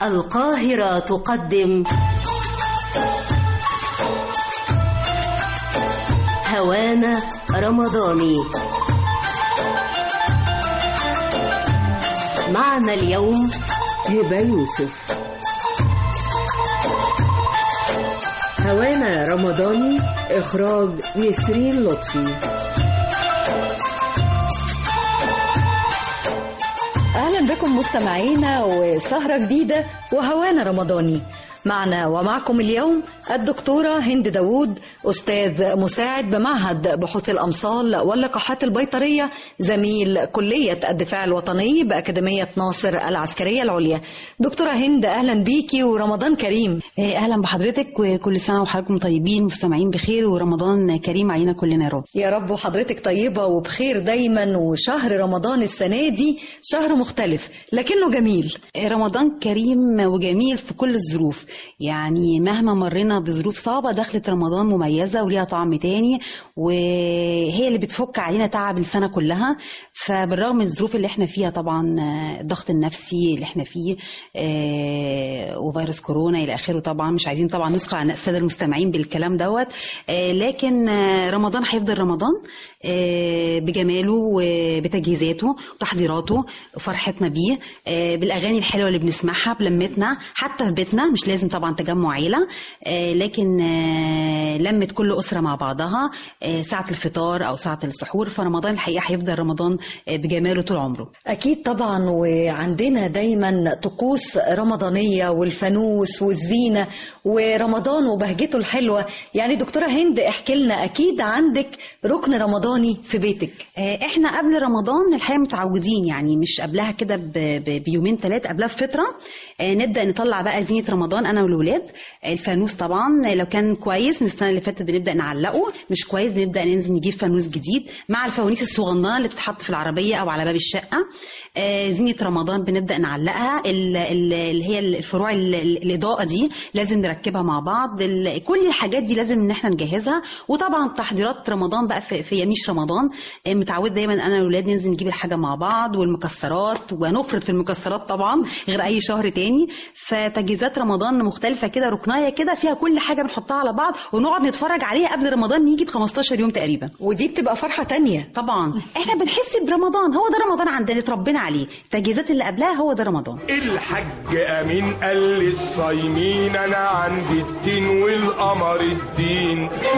القاهرة تقدم هوانا رمضاني معنا اليوم هبة يوسف هوانا رمضاني إخراج نسرين لطفي أهلا بكم مستمعينا وسهرة جديدة وهوانا رمضاني معنا ومعكم اليوم الدكتورة هند داوود أستاذ مساعد بمعهد بحوث الأمصال واللقاحات البيطرية زميل كلية الدفاع الوطني بأكاديمية ناصر العسكرية العليا دكتورة هند أهلا بيكي ورمضان كريم اهلا بحضرتك وكل سنه وحضراتكم طيبين مستمعين بخير ورمضان كريم علينا كلنا يا رب يا رب وحضرتك طيبة وبخير دايما وشهر رمضان السنة دي شهر مختلف لكنه جميل رمضان كريم وجميل في كل الظروف يعني مهما مرينا بظروف صعبه دخلت رمضان مميزه وليها طعم تاني وهي اللي بتفك علينا تعب السنه كلها فبالرغم من الظروف اللي احنا فيها طبعا الضغط النفسي اللي احنا فيه آه، وفيروس كورونا الى اخره طبعا مش عايزين طبعا نسقع على الساده المستمعين بالكلام دوت آه، لكن آه، رمضان هيفضل رمضان آه، بجماله وبتجهيزاته وتحضيراته وفرحتنا بيه آه، بالاغاني الحلوه اللي بنسمعها بلمتنا حتى في بيتنا مش لازم طبعا تجمع عيله آه، لكن آه، لمت كل اسره مع بعضها آه، ساعه الفطار او ساعه السحور فرمضان الحقيقه هيفضل رمضان آه، بجماله طول عمره أكيد طبعا وعندنا دايما طقوس رمضانية والفانوس والزينة ورمضان وبهجته الحلوة يعني دكتورة هند احكي لنا أكيد عندك ركن رمضاني في بيتك آه، احنا قبل رمضان الحقيقه متعودين يعني مش قبلها كده ب- ب- بيومين ثلاثه قبلها بفتره آه، نبدا نطلع بقى زينه رمضان انا والولاد آه، الفانوس طبعا آه، لو كان كويس من السنه اللي فاتت بنبدا نعلقه مش كويس بنبدا ننزل نجيب فانوس جديد مع الفوانيس الصغننه اللي بتتحط في العربيه او على باب الشقه آه، زينه رمضان بنبدا نعلقها ال- ال- اللي هي الفروع ال- ال- الاضاءه دي لازم نركبها مع بعض ال- كل الحاجات دي لازم ان احنا نجهزها وطبعا تحضيرات رمضان بقى في, في يميش رمضان آه، متعود دايما انا والولاد ننزل نجيب الحاجه مع بعض والمكسرات ونفرط في المكسرات طبعا غير اي شهر تاني فتجهيزات رمضان مختلفه كده ركنايه كده فيها كل حاجه بنحطها على بعض ونقعد نتفرج عليها قبل رمضان يجي ب 15 يوم تقريبا ودي بتبقى فرحة تانية طبعا احنا بنحس برمضان هو ده رمضان عندنا اتربينا عليه التجهيزات اللي قبلها هو ده رمضان الحج امين قال للصايمين انا عندي الدين والقمر الدين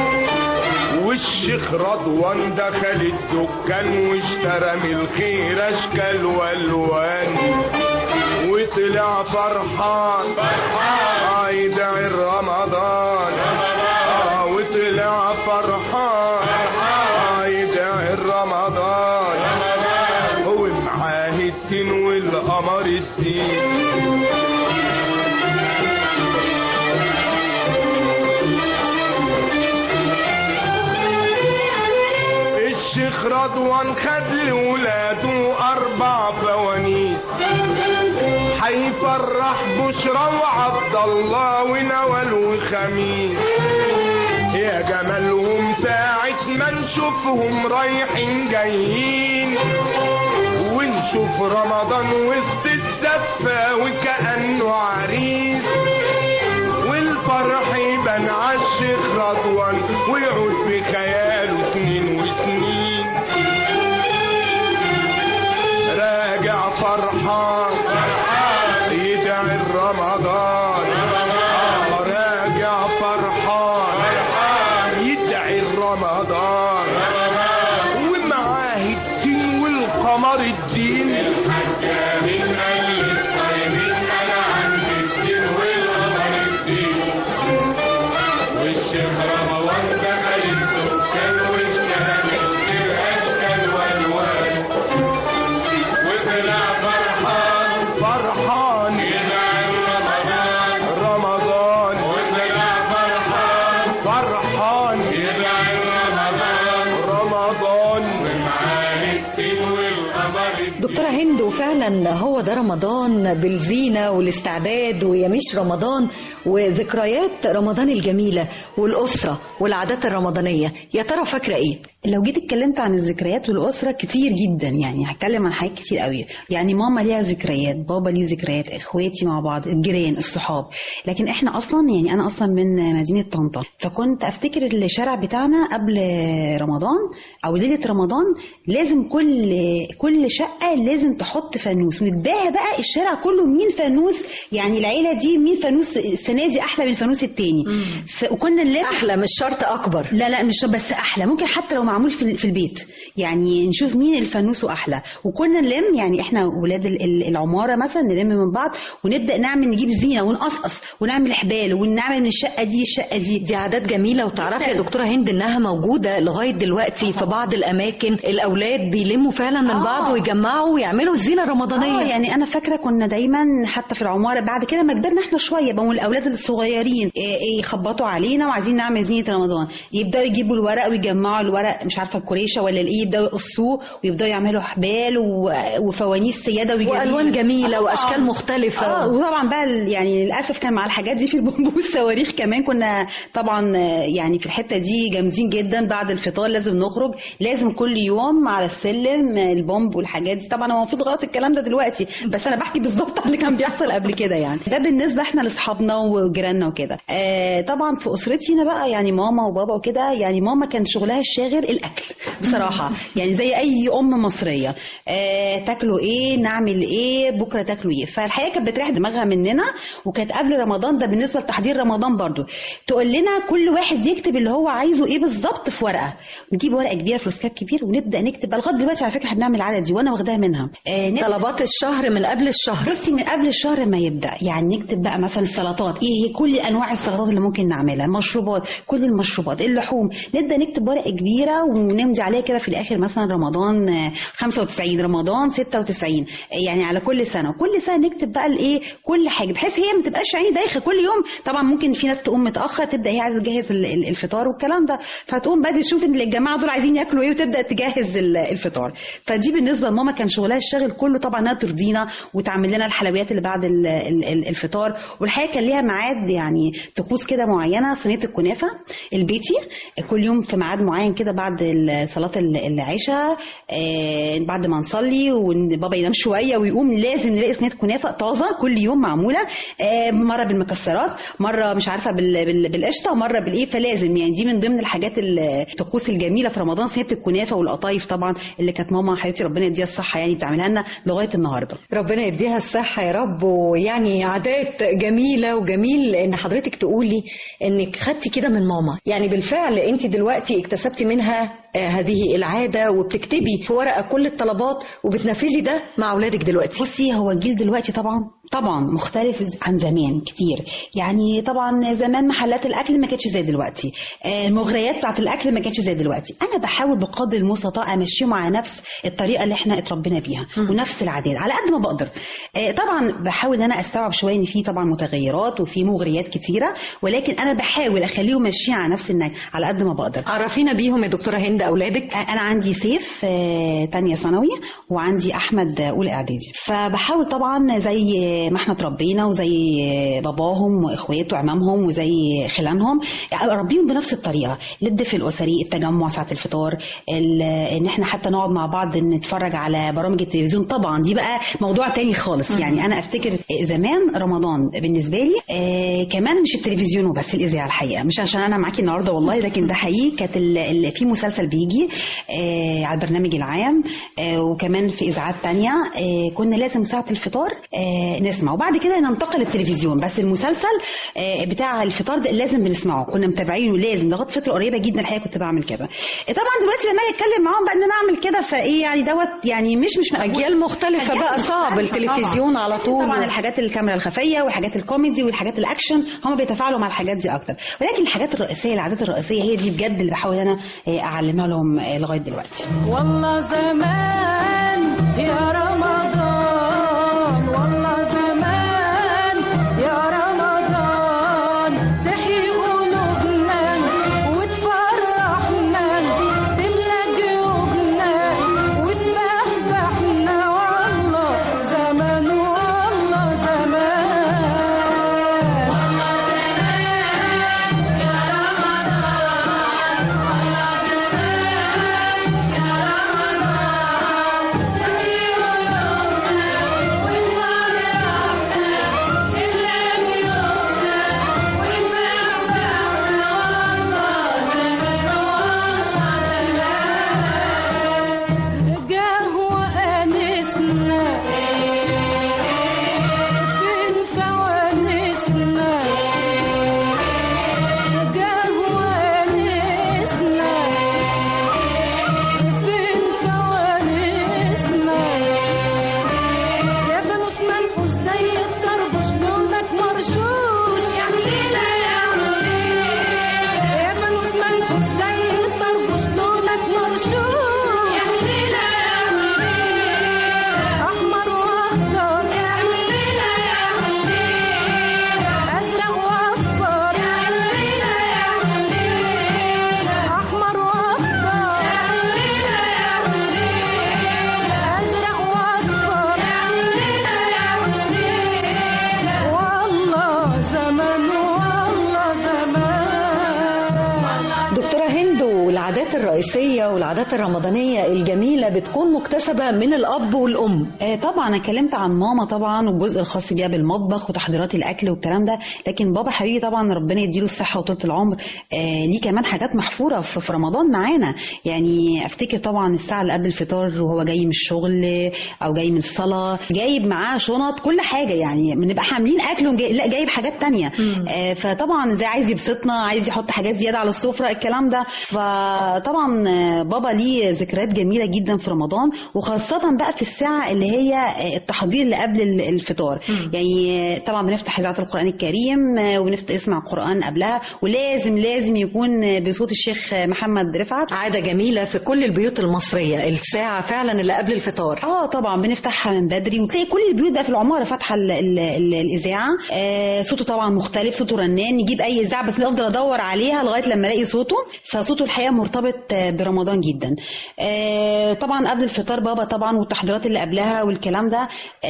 والشيخ رضوان دخل الدكان واشترى من الخير اشكال والوان وطلع فرحان فرحان يدعي رمضان آه، وطلع فرحان فرحان يدعي رمضان هو معاه الدين والقمر الدين الشيخ رضوان خد لولاده اربع فوانيس هيفرح بشرى وعبد الله ونوال وخميس يا جمالهم ساعة ما نشوفهم رايحين جايين ونشوف رمضان وسط الزفة وكأنه عريس والفرح يبان عالشيخ رضوان ويعود بخياله سنين وسنين راجع فرحان يدعي رمضان آه، راجع فرحان يدعي رمضان ومعاه الدين والقمر الدين الحج من أهل الصيامين أنا عندي الدين والقمر الدين والشيخ رمضان دخل الدكان واشترى من خير أشكال والوان وطلع فرحان فرحان يدعي رمضان رمضان وطلع فرحان فرحان يدعي رمضان رمضان ومعاه الدين والقمر الدين دكتورة هند وفعلا فعلا هو ده رمضان بالزينة والاستعداد ويميش رمضان وذكريات رمضان الجميلة والأسرة والعادات الرمضانية يا ترى فاكرة إيه؟ لو جيت اتكلمت عن الذكريات والاسره كتير جدا يعني هتكلم عن حاجات كتير قوي يعني ماما ليها ذكريات بابا ليه ذكريات اخواتي مع بعض الجيران الصحاب لكن احنا اصلا يعني انا اصلا من مدينه طنطا فكنت افتكر الشارع بتاعنا قبل رمضان او ليله رمضان لازم كل كل شقه لازم تحط فانوس ونتباهى بقى الشارع كله مين فانوس يعني العيله دي مين فانوس السنه دي احلى من الفانوس التاني ف... وكنا نلف أحلى مش شرط أكبر لا لا مش بس احلى ممكن حتى لو معمول في في البيت يعني نشوف مين الفانوس احلى وكنا نلم يعني احنا ولاد ال- ال- العماره مثلا نلم من بعض ونبدا نعمل نجيب زينه ونقصقص ونعمل حبال ونعمل من الشقه دي الشقه دي دي عادات جميلة وتعرفي يا دكتورة هند إنها موجودة لغاية دلوقتي في بعض الأماكن الأولاد بيلموا فعلا من آه. بعض ويجمعوا ويعملوا الزينة الرمضانية اه يعني انا فاكره كنا دايما حتى في العماره بعد كده ما كبرنا احنا شويه بقوا الاولاد الصغيرين إيه، إيه، يخبطوا علينا وعايزين نعمل زينه رمضان يبداوا يجيبوا الورق ويجمعوا الورق مش عارفه الكريشه ولا الايه يبداوا يقصوه ويبداوا يعملوا حبال و- وفوانيس سياده وجميل. وألوان جميلة آه، وأشكال آه. مختلفة اه وطبعا بقى ال- يعني للاسف كان مع الحاجات دي في البومب والصواريخ كمان كنا طبعا آه، يعني في الحته دي جامدين جدا بعد الفطار لازم نخرج لازم كل يوم على السلم آه، البومب والحاجات دي طبعا هو المفروض غلط الكلام ده دلوقتي بس انا بحكي بالظبط عن اللي كان بيحصل قبل كده يعني ده بالنسبه احنا لاصحابنا وجيراننا وكده آه طبعا في اسرتي هنا بقى يعني ماما وبابا وكده يعني ماما كان شغلها الشاغل الاكل بصراحه يعني زي اي ام مصريه آه تاكلوا ايه نعمل ايه بكره تاكلوا ايه فالحقيقه كانت بتريح دماغها مننا وكانت قبل رمضان ده بالنسبه لتحضير رمضان برضو تقول لنا كل واحد يكتب اللي هو عايزه ايه بالظبط في ورقه نجيب ورقه كبيره فلوسكاب كبير ونبدا نكتب بقى لغايه دلوقتي على فكره احنا بنعمل العاده دي وانا واخداها منها آه نبدأ طلبات الشهر من قبل الشهر بصي من قبل الشهر ما يبدا يعني نكتب بقى مثلا السلطات ايه هي كل انواع السلطات اللي ممكن نعملها مشروبات كل المشروبات اللحوم نبدا نكتب ورقه كبيره ونمضي عليها كده في الاخر مثلا رمضان آه، 95 رمضان 96 آه، يعني على كل سنه وكل سنه نكتب بقى الايه كل حاجه بحيث هي ما تبقاش عيني دايخه كل يوم طبعا ممكن في ناس تقوم متاخر تبدا هي عايزه تجهز ال- ال- الفطار والكلام ده فتقوم بدري تشوف ان الجماعه دول عايزين ياكلوا ايه وتبدا تجهز ال- الفطار فدي بالنسبه لماما كان شغلها الشاغل كله طبعا انها ترضينا وتعمل لنا الحلويات اللي بعد ال- ال- ال- الفطار والحقيقه كان ليها ميعاد يعني طقوس كده معينه صينيه الكنافه البيتي كل يوم في ميعاد معين كده بعد ال- صلاه ال- العشاء آه، بعد ما نصلي وبابا ينام شويه ويقوم لازم نلاقي صينيه كنافه طازه كل يوم معموله آه، مره بالمكسرات مره مش عارفه بال- بال- بالقشطه ومره بالايه فلازم يعني دي من ضمن الحاجات ال- الطقوس الجميله في رمضان صينيه الكنافه والقطايف طبعا اللي كانت ماما حبيبتي ربنا يديها الصحه يعني بتعملها لنا لغايه النهارده ربنا يديها الصحة يا رب ويعني عادات جميلة وجميل ان حضرتك تقولي انك خدتي كده من ماما يعني بالفعل انت دلوقتي اكتسبتي منها آه، هذه العادة وبتكتبي في ورقة كل الطلبات وبتنفذي ده مع اولادك دلوقتي بصي هو الجيل دلوقتي طبعا طبعا مختلف عن زمان كتير يعني طبعا زمان محلات الاكل ما كانتش زي دلوقتي آه، المغريات بتاعت الاكل ما كانتش زي دلوقتي انا بحاول بقدر المستطاع امشيهم على نفس الطريقه اللي احنا اتربينا بيها ونفس العادات على قد ما بقدر آه، طبعا بحاول ان انا استوعب شويه ان في طبعا متغيرات وفي مغريات كتيره ولكن انا بحاول اخليهم ماشيين على نفس النهج على قد ما بقدر عرفينا بيهم يا دكتورة هند اولادك انا عندي سيف آه، تانية ثانوي وعندي احمد آه، اولى اعدادي فبحاول طبعا زي ما احنا اتربينا وزي باباهم واخواته وعمامهم وزي خلانهم يعني اربيهم بنفس الطريقه الدفء الاسري التجمع ساعه الفطار ال- ان احنا حتى نقعد مع بعض نتفرج على برامج التلفزيون طبعا دي بقى موضوع تاني خالص يعني انا افتكر زمان رمضان بالنسبه لي آه كمان مش التلفزيون وبس الاذاعه الحقيقه مش عشان انا معاكي النهارده والله لكن ده حقيقي كانت ال- ال- في مسلسل بيجي آه على البرنامج العام آه وكمان في اذاعات تانية آه كنا لازم ساعه الفطار آه نسمع وبعد كده ننتقل للتلفزيون بس المسلسل آه بتاع الفطار ده لازم بنسمعه كنا متابعينه لازم لغايه فتره قريبه جدا الحقيقه كنت بعمل كده آه طبعا دلوقتي لما اجي اتكلم معاهم بقى ان انا اعمل كده فايه يعني دوت يعني مش مش مقبول. أجيال مختلفة أجيال بقى صعب مختلفة التلفزيون طبعاً. على طول طبعا الحاجات الكاميرا الخفيه والحاجات الكوميدي والحاجات الاكشن هم بيتفاعلوا مع الحاجات دي اكتر ولكن الحاجات الرئيسيه العادات الرئيسيه هي دي بجد اللي بحاول انا آه، اعلمها لهم آه، لغايه دلوقتي والله زمان يا رمضان والله زمان يا رمضان تحيي قلوبنا وتفرحنا تملى جيوبنا وتبهبحنا والله العادات الرئيسية والعادات الرمضانية الجميلة بتكون مكتسبة من الأب والأم آه، طبعا انا اتكلمت عن ماما طبعا والجزء الخاص بيها بالمطبخ وتحضيرات الاكل والكلام ده لكن بابا حبيبي طبعا ربنا يديله الصحه وطولة العمر آه ليه كمان حاجات محفوره في في رمضان معانا يعني افتكر طبعا الساعه اللي قبل الفطار وهو جاي من الشغل او جاي من الصلاه جايب معاه شنط كل حاجه يعني بنبقى حاملين اكل وجاي لا جايب حاجات تانية آه فطبعا زي عايز يبسطنا عايز يحط حاجات زياده على السفره الكلام ده فطبعا آه، بابا ليه ذكريات جميله جدا في رمضان وخاصه بقى في الساعه اللي هي آه، التحضير اللي قبل ال- الفطار يعني آه، طبعا بنفتح اذاعه القران الكريم آه، وبنفتح اسمع القران قبلها ولازم لازم يكون آه، بصوت الشيخ آه، محمد رفعت عادة جميلة في كل البيوت المصرية الساعة فعلا اللي قبل الفطار اه طبعا بنفتحها من بدري وتلاقي كل البيوت بقى في العماره فاتحه ال- ال- ال- الاذاعه آه صوته طبعا مختلف صوته رنان نجيب اي اذاعه بس افضل ادور عليها لغايه لما الاقي صوته فصوته الحقيقه مرتبط آه، برمضان جدا آه طبعا قبل الفطار بابا طبعا والتحضيرات اللي قبلها والكلام ده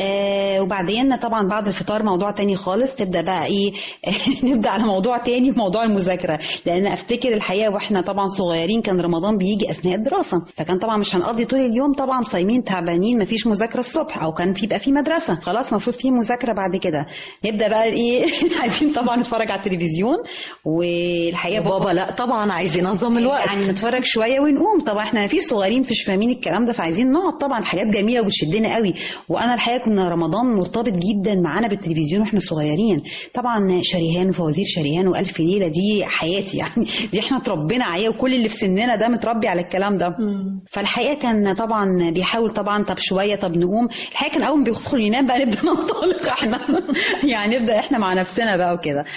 آه وبعدين طبعا بعد الفطار موضوع تاني خالص تبدا بقى ايه نبدا على موضوع تاني موضوع المذاكره لان افتكر الحقيقه واحنا طبعا صغيرين كان رمضان بيجي اثناء الدراسه فكان طبعا مش هنقضي طول اليوم طبعا صايمين تعبانين مفيش مذاكره الصبح او كان في بقى في مدرسه خلاص المفروض في مذاكره بعد كده نبدا بقى ايه عايزين طبعا نتفرج على التلفزيون والحقيقه بابا لا طبعا عايز ينظم الوقت يعني نتفرج شويه ونقوم طبعا احنا في صغيرين مش فاهمين الكلام ده فعايزين نقعد طبعا حاجات جميله وبتشدنا قوي وانا الحقيقه كنا رمضان مرتبط جدا معانا بالتلفزيون واحنا صغيرين طبعا شريهان وفوازير شريهان والف ليله دي حياتي يعني دي احنا اتربينا عليها وكل اللي في سننا ده متربي على الكلام ده فالحقيقه كان طبعا بيحاول طبعا طب شويه طب نقوم الحقيقه كان اول ما بيدخل ينام بقى نبدا ننطلق احنا يعني نبدا احنا مع نفسنا بقى وكده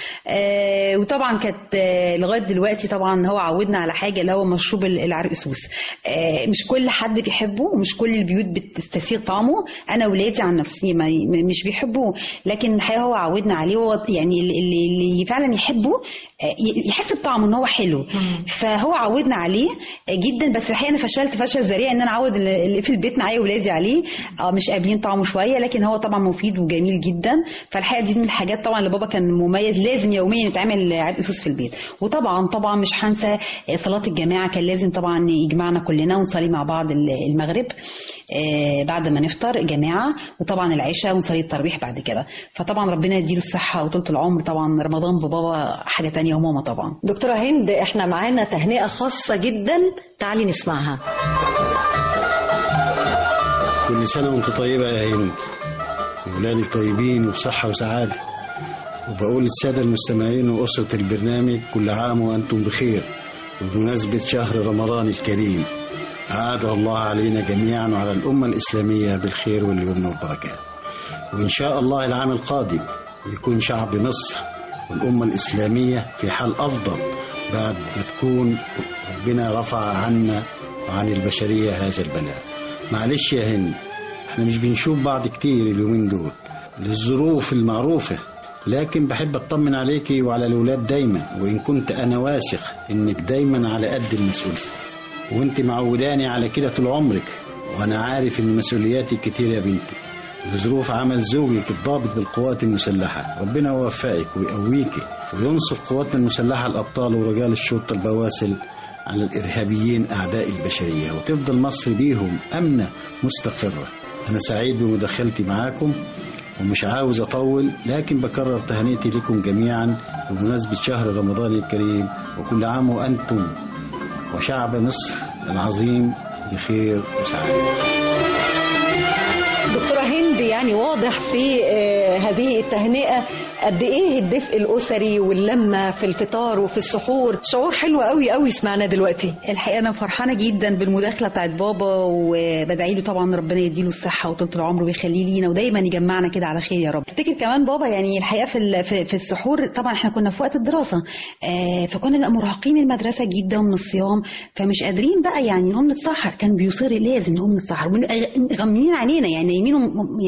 آه وطبعا كانت آه لغايه دلوقتي طبعا هو عودنا على حاجه اللي هو مشروب ال- العرقسوس آه مش كل حد بيحبه ومش كل البيوت بتستسيغ طعمه انا ولادي عن نفسي ما م- مش بيحبوه لكن الحقيقه هو عودنا عليه هو يعني اللي, اللي اللي فعلا يحبه آه، ي- يحس بطعمه ان هو حلو فهو عودنا عليه آه، جدا بس الحقيقه انا فشلت فشل ذريع ان انا اعود اللي اللي في البيت معايا ولادي عليه اه مش قابلين طعمه شويه لكن هو طبعا مفيد وجميل جدا فالحقيقه دي من الحاجات طبعا اللي بابا كان مميز لازم يوميا يتعمل عرق سوس في البيت وطبعا طبعا مش هنسى آه، صلاه الجماعه كان لازم طبعا يجمعنا كلنا ونصلي مع بعض ال- المغرب آه، بعد ما نفطر جماعه وطبعا العشاء ونصلي التراويح بعد كده فطبعا ربنا يديله الصحه وطولة العمر طبعا رمضان ببابا حاجه تانية وماما طبعا دكتورة هند احنا معانا تهنئة خاصة جدا تعالي نسمعها كل سنة وانت طيبة يا هند وولادك طيبين وبصحة وسعادة وبقول للسادة المستمعين وأسرة البرنامج كل عام وأنتم بخير وبمناسبة شهر رمضان الكريم أعاد الله علينا جميعا وعلى الأمة الإسلامية بالخير واليمن والبركات وإن شاء الله العام القادم يكون شعب مصر والأمة الإسلامية في حال أفضل بعد ما تكون ربنا رفع عنا وعن البشرية هذا البلاء معلش يا هند احنا مش بنشوف بعض كتير اليومين دول للظروف المعروفة لكن بحب اطمن عليكي وعلى الولاد دايما وان كنت انا واثق انك دايما على قد المسؤولية وانت معوداني على كده طول عمرك وانا عارف ان مسؤولياتي كتير يا بنتي بظروف عمل زوجك الضابط بالقوات المسلحة ربنا يوفقك ويقويك وينصر قواتنا المسلحة الأبطال ورجال الشرطة البواسل على الإرهابيين أعداء البشرية وتفضل مصر بيهم أمنة مستقرة أنا سعيد بمداخلتي معاكم ومش عاوز أطول لكن بكرر تهنئتي لكم جميعا بمناسبة شهر رمضان الكريم وكل عام وأنتم وشعب مصر العظيم بخير وسعادة دكتورة هند يعني واضح في آه، هذه التهنئة قد ايه الدفء الاسري واللمه في الفطار وفي السحور شعور حلو قوي قوي سمعناه دلوقتي الحقيقه انا فرحانه جدا بالمداخله بتاعت بابا وبدعي له طبعا ربنا يديله الصحه وطولة العمر ويخليه لينا ودايما يجمعنا كده على خير يا رب افتكر كمان بابا يعني الحقيقه في ال- في, في السحور طبعا احنا كنا في وقت الدراسه آه فكنا نبقى مرهقين من المدرسه جدا ومن الصيام فمش قادرين بقى يعني نقوم نتسحر كان بيصر لازم نقوم نتسحر غمين علينا يعني نايمين وم-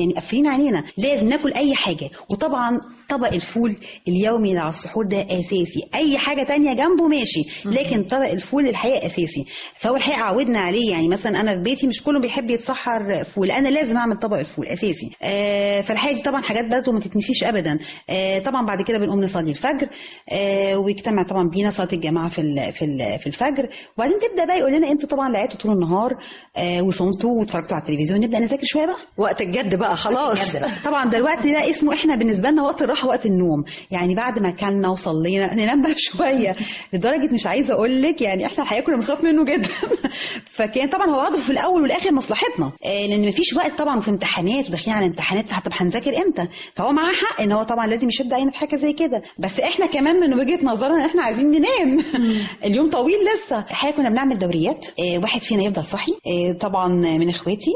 يعني مقفلين عينينا لازم ناكل اي حاجه وطبعا طبق الفول اليومي اللي على السحور ده اساسي اي حاجه تانية جنبه ماشي لكن طبق الفول الحقيقه اساسي فهو الحقيقه عودنا عليه يعني مثلا انا في بيتي مش كله بيحب يتسحر فول انا لازم اعمل طبق الفول اساسي آه فالحقيقه دي طبعا حاجات برضه ما تتنسيش ابدا آه طبعا بعد كده بنقوم نصلي الفجر آه ويجتمع طبعا بينا صلاه الجماعه في ال- في ال- في الفجر وبعدين تبدا بقى يقول لنا انتوا طبعا لعبتوا طول النهار آه وصمتوا واتفرجتوا على التلفزيون نبدا نذاكر شويه بقى وقت الجد بقى خلاص طبعا ده الوقت ده اسمه احنا بالنسبه لنا وقت الراحه وقت النوم يعني بعد ما اكلنا وصلينا ننام بقى شويه لدرجه مش عايزه اقول لك يعني احنا الحقيقه كنا بنخاف منه جدا فكان طبعا هو واضح في الاول والاخر مصلحتنا آه، لان مفيش وقت طبعا في امتحانات وداخلين على امتحانات فطب هنذاكر امتى فهو معاه حق ان هو طبعا لازم يشد عينه في حاجه زي كده بس احنا كمان من وجهه نظرنا ان احنا عايزين ننام اليوم طويل لسه الحقيقه كنا بنعمل دوريات آه، واحد فينا يفضل صاحي آه، طبعا من اخواتي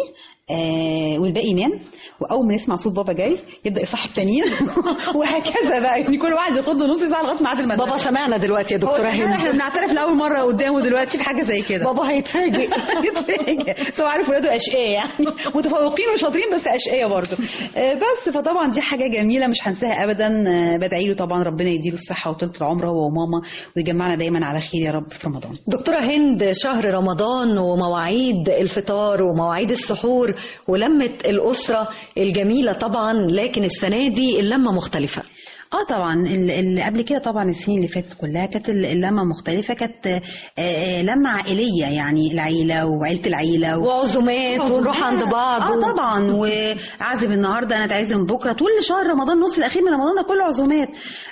آه والباقي ينام واول ما يسمع صوت بابا جاي يبدا يصحي التانيين وهكذا بقى يعني كل واحد ياخد له نص ساعه لغايه ميعاد المدرسه بابا سمعنا دلوقتي يا دكتوره هو احنا هند بنعترف لاول مره قدامه دلوقتي في حاجه زي كده بابا هيتفاجئ يتفاجئ بس هو عارف ولاده اشقياء يعني متفوقين وشاطرين بس اشقياء برضه آه، بس فطبعا دي حاجه جميله مش هنساها ابدا آه، بدعي له طبعا ربنا يديله الصحه وطولة العمر هو وماما ويجمعنا دايما على خير يا رب في رمضان دكتورة هند شهر رمضان ومواعيد الفطار ومواعيد السحور ولمة الأسرة الجميلة طبعا لكن السنة دي اللمة مختلفة اه طبعا ال- اللي قبل كده طبعا السنين اللي فاتت كلها كانت ال- اللمه مختلفه كانت آه، آه، لمه عائليه يعني العيله وعيله العيله و... وعزومات ونروح عند بعض اه طبعا وعازم النهارده انا اتعزم بكره طول شهر رمضان النص الاخير من رمضان ده كله عزومات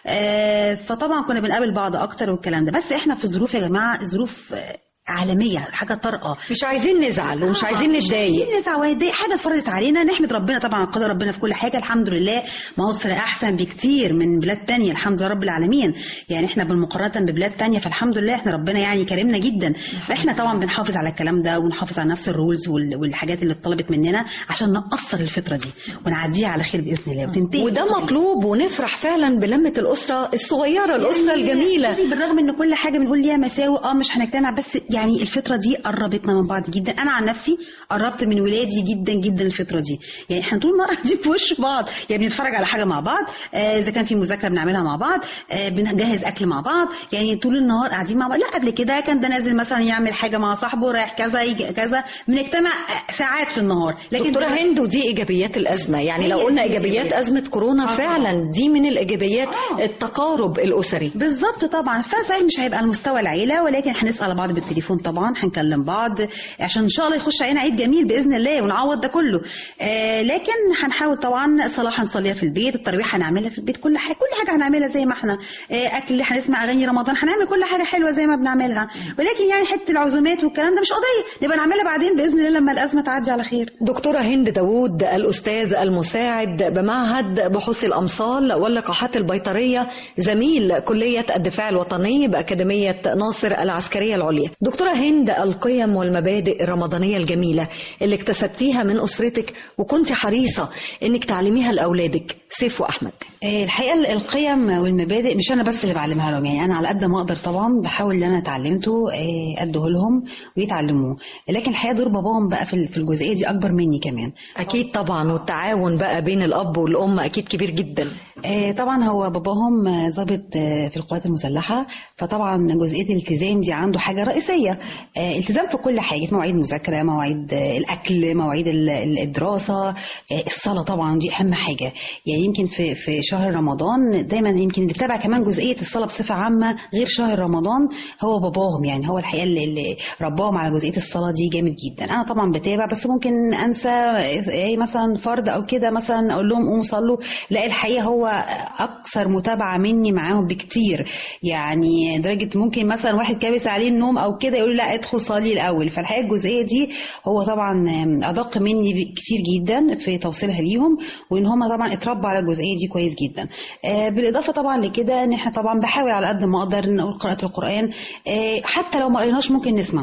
آه فطبعا كنا بنقابل بعض اكتر والكلام ده بس احنا في ظروف يا جماعه ظروف آه، عالميه حاجه طارئه مش عايزين نزعل ومش عايزين نتضايق عايزين نزعل وهيتضايق حاجه اتفرضت علينا نحمد ربنا طبعا على قدر ربنا في كل حاجه الحمد لله مصر احسن بكتير من بلاد تانية الحمد لله رب العالمين يعني احنا بالمقارنه ببلاد تانية فالحمد لله احنا ربنا يعني كرمنا جدا احنا طبعا بنحافظ على الكلام ده ونحافظ على نفس الرولز وال- والحاجات اللي اتطلبت مننا عشان نقصر الفتره دي ونعديها على خير باذن الله وتنتهي وده مطلوب ونفرح فعلا بلمة الأسرة الصغيرة الأسرة الجميلة شوفي بالرغم ان كل حاجه بنقول ليها مساوئ اه مش هنجتمع بس يعني الفتره دي قربتنا من بعض جدا انا عن نفسي قربت من ولادي جدا جدا الفتره دي يعني احنا طول النهار قاعدين في وش بعض يعني بنتفرج على حاجه مع بعض آه، اذا كان في مذاكره بنعملها مع بعض آه، بنجهز اكل مع بعض يعني طول النهار قاعدين مع بعض لا قبل كده كان ده نازل مثلا يعمل حاجه مع صاحبه رايح كذا يجي كذا بنجتمع آه، ساعات في النهار لكن دكتورة دلوقتي- هند ودي إيجابيات الأزمة يعني لو هي قلنا دي إيجابيات الإيجابيات. أزمة كورونا آه. فعلا دي من الإيجابيات آه. التقارب الأسري بالظبط طبعا فصحيح مش هيبقى على مستوى العيله ولكن هنسال على بعض بالتليفون طبعا هنكلم بعض عشان ان شاء الله يخش علينا عيد جميل باذن الله ونعوض ده كله آه لكن هنحاول طبعا الصلاه هنصليها في البيت التراويح هنعملها في البيت كل حاجه كل حاجه هنعملها زي ما احنا آه اكل هنسمع اغاني رمضان هنعمل كل حاجه حلوه زي ما بنعملها ولكن يعني حته العزومات والكلام ده مش قضيه نبقى نعملها بعدين باذن الله لما الازمه تعدي على خير دكتورة هند داوود الأستاذ المساعد بمعهد بحوث الأمصال واللقاحات البيطرية زميل كلية الدفاع الوطني بأكاديمية ناصر العسكرية العليا دكتورة هند القيم والمبادئ الرمضانية الجميلة اللي اكتسبتيها من أسرتك وكنت حريصة إنك تعلميها لأولادك سيف وأحمد آه، الحقيقه ال- القيم والمبادئ مش انا بس اللي بعلمها لهم يعني انا على قد ما اقدر طبعا بحاول ان انا اتعلمته آه، اديه لهم ويتعلموه لكن الحقيقه دور باباهم بقى في ال- في الجزئيه دي اكبر مني كمان أكيد طبعا والتعاون بقى بين الأب والأم أكيد كبير جدا آه، طبعا هو باباهم آه، ضابط آه، في القوات المسلحه فطبعا جزئيه الالتزام دي عنده حاجه رئيسيه آه، التزام في كل حاجه في مواعيد مذاكره مواعيد آه، الاكل مواعيد ال- ال- الدراسه آه، الصلاه طبعا دي اهم حاجه يعني يمكن في في شهر رمضان دايما يمكن اللي بتابع كمان جزئيه الصلاه بصفه عامه غير شهر رمضان هو باباهم يعني هو الحقيقه اللي, اللي رباهم على جزئيه الصلاه دي جامد جدا انا طبعا بتابع بس ممكن انسى ايه مثلا فرض او كده مثلا اقول لهم قوموا صلوا لا الحقيقه هو اكثر متابعه مني معاهم بكتير يعني درجه ممكن مثلا واحد كابس عليه النوم او كده يقول لا ادخل صلي الاول فالحقيقه الجزئيه دي هو طبعا ادق مني كتير جدا في توصيلها ليهم وان هم طبعا اتربوا على الجزئيه دي كويس جدا آه، بالاضافه طبعا لكده ان احنا طبعا بحاول على قد ما اقدر نقول قراءه القران آه، حتى لو ما قريناش ممكن نسمع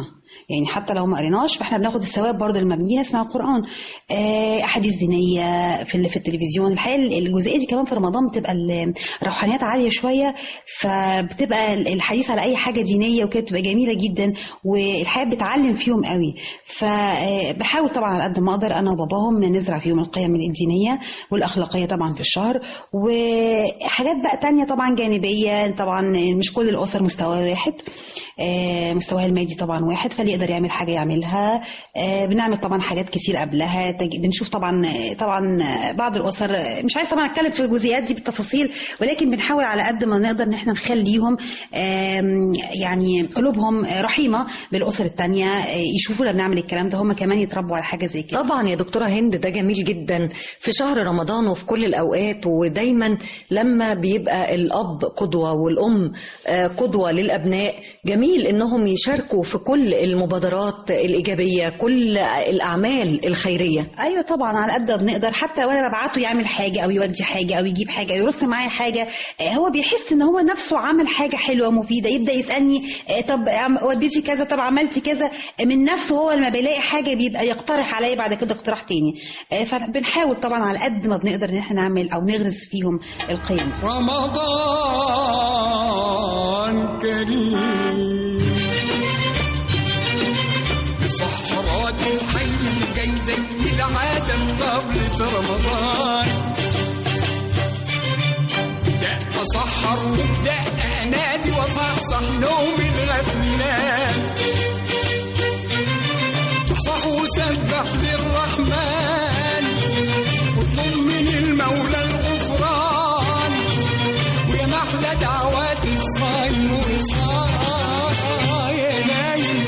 يعني حتى لو ما قريناش فاحنا بناخد الثواب برضه المبنيه اسمها القران آه، احاديث دينيه في ال- في التلفزيون الحقيقه الجزئيه دي كمان في رمضان بتبقى ال- الروحانيات عاليه شويه فبتبقى ال- الحديث على اي حاجه دينيه وكده بتبقى جميله جدا والحياه بتعلم فيهم قوي فبحاول طبعا على قد ما اقدر انا وباباهم نزرع فيهم القيم الدينيه والاخلاقيه طبعا في الشهر وحاجات بقى تانية طبعا جانبيه طبعا مش كل الاسر مستوى واحد آه، مستواها المادي طبعا واحد فاللي يقدر يعمل حاجه يعملها آه، بنعمل طبعا حاجات كتير قبلها تج- بنشوف طبعا طبعا بعض الاسر مش عايز طبعا اتكلم في الجزئيات دي بالتفاصيل ولكن بنحاول على قد ما نقدر ان احنا نخليهم آم، يعني قلوبهم رحيمه بالاسر التانية آه، يشوفونا بنعمل الكلام ده هم كمان يتربوا على حاجه زي كده طبعا يا دكتورة هند ده جميل جدا في شهر رمضان وفي كل الأوقات ودايما لما بيبقى الأب قدوة والأم آه، قدوة للأبناء جميل إنهم يشاركوا في كل المبادرات الإيجابية كل الأعمال الخيرية ايوه طبعا على قد ما بنقدر حتى وانا ببعته يعمل حاجه او يودي حاجه او يجيب حاجه او يرص معايا حاجه آه، هو بيحس ان هو نفسه عمل حاجه حلوه مفيده يبدا يسالني آه، طب عم- وديتي كذا طب عملتي كذا آه، من نفسه هو لما بيلاقي حاجه بيبقى يقترح عليا بعد كده اقتراح تاني آه، فبنحاول طبعا على قد ما بنقدر ان احنا نعمل او نغرس فيهم القيم دي. رمضان كريم صحرات الحي جاي زي العادة طبلة رمضان بدأ أسحر وابدأ أنادي وصحصح نوم الغفلان صحصح وسبح للرحمن واطلب من المولى الغفران ويا محلى دعوات الصايم وصايا نايم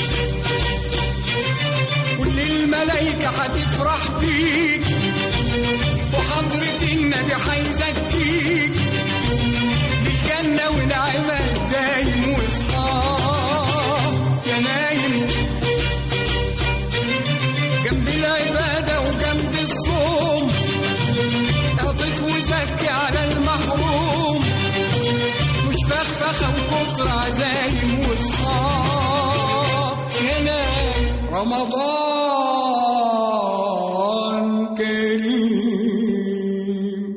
كل الملايكة هتفرح بيك وحضرة النبي هيزكيك بالجنة ونعمة دايم وصحاب يا نايم جنب العبادة وجنب الصوم اعطف وزكي على المحروم مش فخفخة وكتر عزايم وصحاب يا نايم رمضان كريم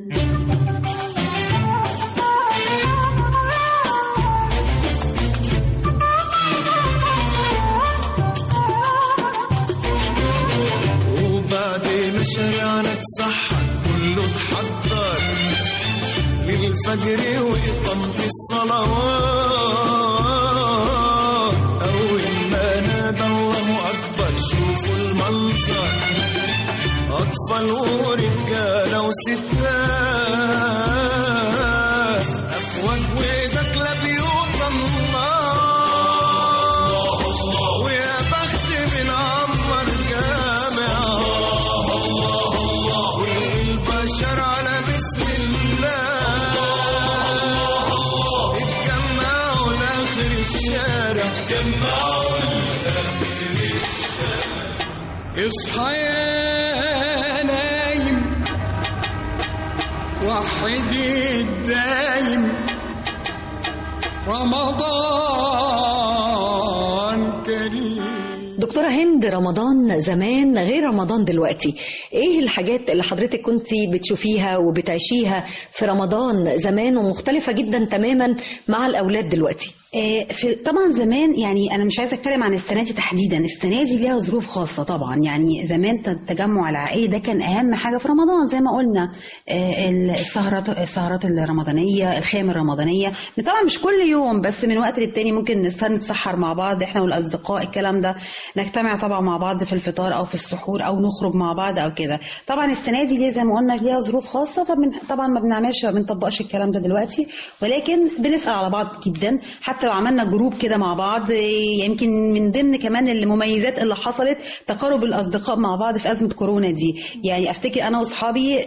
وبعد ما شارعنا اتسحر كله اتحضر للفجر وإقامة الصلوات أول ما نادى الله أكبر شوفوا المنظر أطفال ورجالة وستات أفواج وإيدك لبيوت الله ويا بخت من عمر جامع والبشر على بسم الله اتجمعوا لاخر الشارع اصحى يا نايم وحد الدايم رمضان كريم دكتورة هند رمضان زمان غير رمضان دلوقتي ايه الحاجات اللي حضرتك كنت بتشوفيها وبتعيشيها في رمضان زمان ومختلفة جدا تماما مع الأولاد دلوقتي آه، في طبعا زمان يعني انا مش عايزه اتكلم عن السنه دي تحديدا السنه دي ليها ظروف خاصه طبعا يعني زمان التجمع العائلي ده كان اهم حاجه في رمضان زي ما قلنا آه، السهرات السهرات الرمضانيه الخيام الرمضانيه طبعا مش كل يوم بس من وقت للتاني ممكن نسهر نتسحر مع بعض احنا والاصدقاء الكلام ده نجتمع طبعا مع بعض في الفطار او في السحور او نخرج مع بعض او كده طبعا السنه دي ليه زي ما قلنا ليها ظروف خاصه فطبعا ما بنعملش ما بنطبقش الكلام ده دلوقتي ولكن بنسال على بعض جدا حتى لو عملنا جروب كده مع بعض إيه، يمكن من ضمن كمان المميزات اللي حصلت تقارب الاصدقاء مع بعض في ازمه كورونا دي يعني افتكر انا واصحابي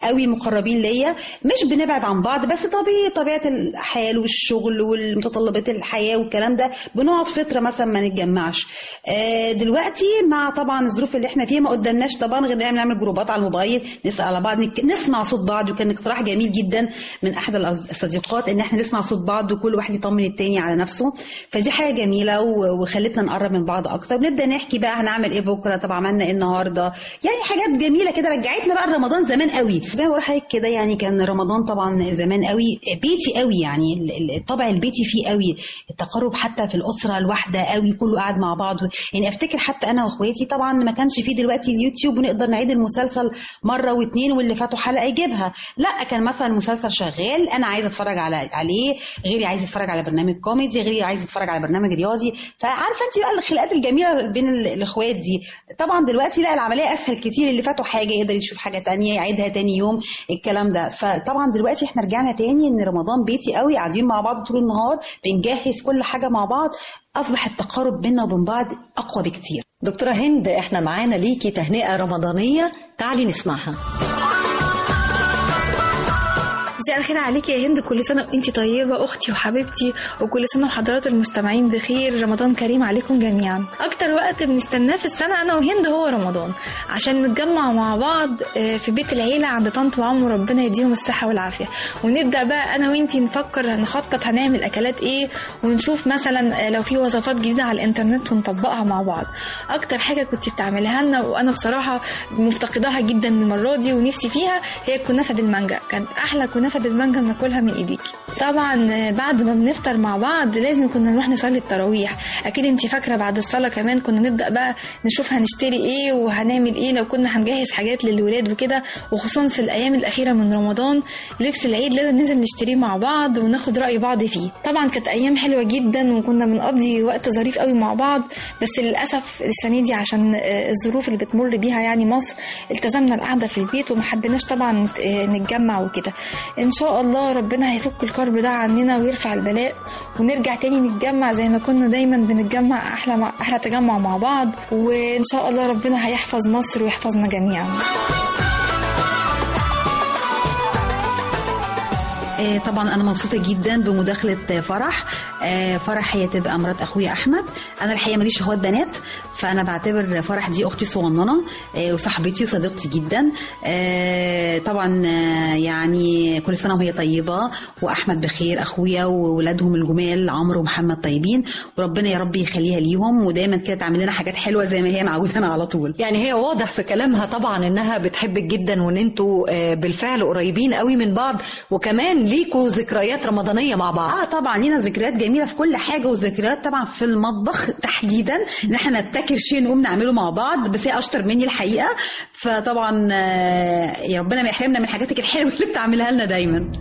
قوي المقربين ليا مش بنبعد عن بعض بس طبيعي طبيعه الحال والشغل والمتطلبات الحياه والكلام ده بنقعد فتره مثلا ما نتجمعش آه، دلوقتي مع طبعا الظروف اللي احنا فيها ما قدامناش طبعا غير ان احنا نعمل جروبات على الموبايل نسال على بعض نك- نسمع صوت بعض وكان اقتراح جميل جدا من احد الأص- الصديقات ان احنا نسمع صوت بعض وكل واحد يطمن التاني على نفسه فدي حاجه جميله و- وخلتنا نقرب من بعض اكتر ونبدا نحكي بقى هنعمل ايه بكره طب عملنا ايه النهارده يعني حاجات جميله كده رجعتنا بقى لرمضان زمان قوي زي ما بقول لحضرتك كده يعني كان رمضان طبعا زمان قوي بيتي قوي يعني ال- ال- الطبع البيتي فيه قوي التقارب حتى في الاسره الواحده قوي كله قاعد مع بعض يعني افتكر حتى انا واخواتي طبعا ما كانش فيه دلوقتي اليوتيوب ونقدر نعيد المسلسل مره واثنين واللي فاتوا حلقه يجيبها لا كان مثلا المسلسل شغال انا عايزه اتفرج على عليه غيري عايز يتفرج على برنامج كوميدي غيري عايز يتفرج على برنامج رياضي فعارفه انت بقى الخلقات الجميله بين ال- الاخوات دي طبعا دلوقتي لا العمليه اسهل كتير اللي فاتوا حاجه يقدر يشوف حاجه تانية يعيدها تاني يوم الكلام ده فطبعا دلوقتي احنا رجعنا تاني ان رمضان بيتي قوي قاعدين مع بعض طول النهار بنجهز كل حاجه مع بعض اصبح التقارب بيننا وبين بعض اقوى بكتير دكتورة هند احنا معانا ليكي تهنئة رمضانية تعالي نسمعها مساء الخير عليكي يا هند كل سنة وانتي طيبة أختي وحبيبتي وكل سنة وحضرات المستمعين بخير رمضان كريم عليكم جميعا أكتر وقت بنستناه في السنة أنا وهند هو رمضان عشان نتجمع مع بعض آه، في بيت العيلة عند طنط وعمو ربنا يديهم الصحة والعافية ونبدأ بقى أنا وانتي نفكر نخطط هنعمل أكلات إيه ونشوف مثلا آه، لو في وصفات جديدة على الإنترنت ونطبقها مع بعض أكتر حاجة كنت بتعملها لنا وأنا بصراحة مفتقداها جدا المرة دي ونفسي فيها هي الكنافة بالمانجا كانت أحلى كنافة بالمانجا بناكلها من إيديكي طبعا آه، بعد ما بنفطر مع بعض لازم كنا نروح نصلي التراويح أكيد أنت فاكرة بعد الصلاة كمان كنا نبدأ بقى نشوف هنشتري إيه وهنعمل إيه لو كنا هنجهز حاجات للولاد وكده وخصوصا في الأيام الأخيرة من رمضان لبس العيد لازم ننزل نشتريه مع بعض وناخد رأي بعض فيه طبعا كانت أيام حلوة جدا وكنا بنقضي وقت ظريف قوي مع بعض بس للأسف السنة دي عشان آه، الظروف اللي بتمر بيها يعني مصر التزمنا القعدة في البيت وما حبيناش طبعا نت- آه، نتجمع وكده إن شاء الله ربنا هيفك الكرب ده عننا ويرفع البلاء ونرجع تاني نتجمع زي ما كنا دايما بنتجمع أحلى مع أحلى تجمع مع بعض وإن شاء الله ربنا هيحفظ مصر ويحفظنا جميعا آه، طبعا انا مبسوطه جدا بمداخله آه، فرح آه، فرح هي تبقى مرات اخويا احمد انا الحقيقه ماليش اخوات بنات فانا بعتبر فرح دي اختي صغننه آه، وصاحبتي وصديقتي جدا آه، طبعا آه، يعني كل سنه وهي طيبه واحمد بخير اخويا وولادهم الجمال عمرو ومحمد طيبين وربنا يا رب يخليها ليهم ودايما كده تعمل لنا حاجات حلوه زي ما هي معودانا على طول يعني هي واضح في كلامها طبعا انها بتحبك جدا وان انتوا آه، بالفعل قريبين قوي من بعض وكمان ليكوا ذكريات رمضانية مع بعض اه طبعا لينا ذكريات جميله في كل حاجه وذكريات طبعا في المطبخ تحديدا ان احنا نبتكر شيء نقوم نعمله مع بعض بس هي اشطر مني الحقيقه فطبعا آه، يا ربنا ما يحرمنا من حاجاتك الحلوه اللي بتعملها لنا دايما